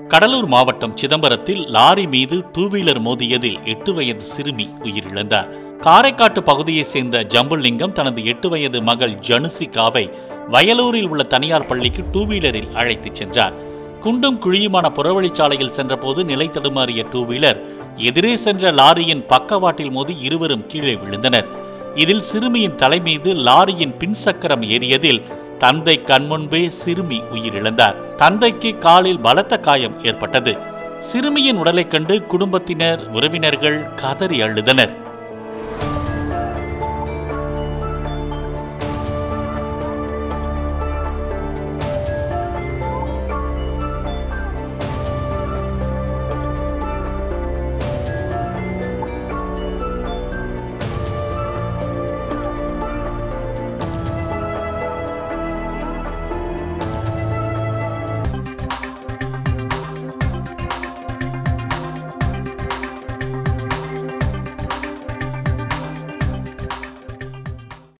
கடலூர் மாவட்டம் சிதம்பரத்தில் லாரி மீது டூ வீலர் மோதியதில் எட்டு வயது சிறுமி உயிரிழந்தார் காரைக்காட்டு பகுதியைச் சேர்ந்த ஜம்புலிங்கம் தனது எட்டு வயது மகள் ஜனுசிகாவை வயலூரில் உள்ள தனியார் பள்ளிக்கு டூ வீலரில் அழைத்துச் சென்றார் குண்டும் குழியுமான புறவழிச்சாலையில் சென்றபோது நிலை தடுமாறிய டூ வீலர் எதிரே சென்ற லாரியின் பக்கவாட்டில் மோதி இருவரும் கீழே விழுந்தனர் இதில் சிறுமியின் தலை மீது லாரியின் பின்சக்கரம் ஏறியதில் தந்தை கண்முன்பே சிறுமி உயிரிழந்தார் தந்தைக்கு காலில் பலத்த காயம் ஏற்பட்டது சிறுமியின் உடலைக் கண்டு குடும்பத்தினர் உறவினர்கள் கதறி அழுதனர்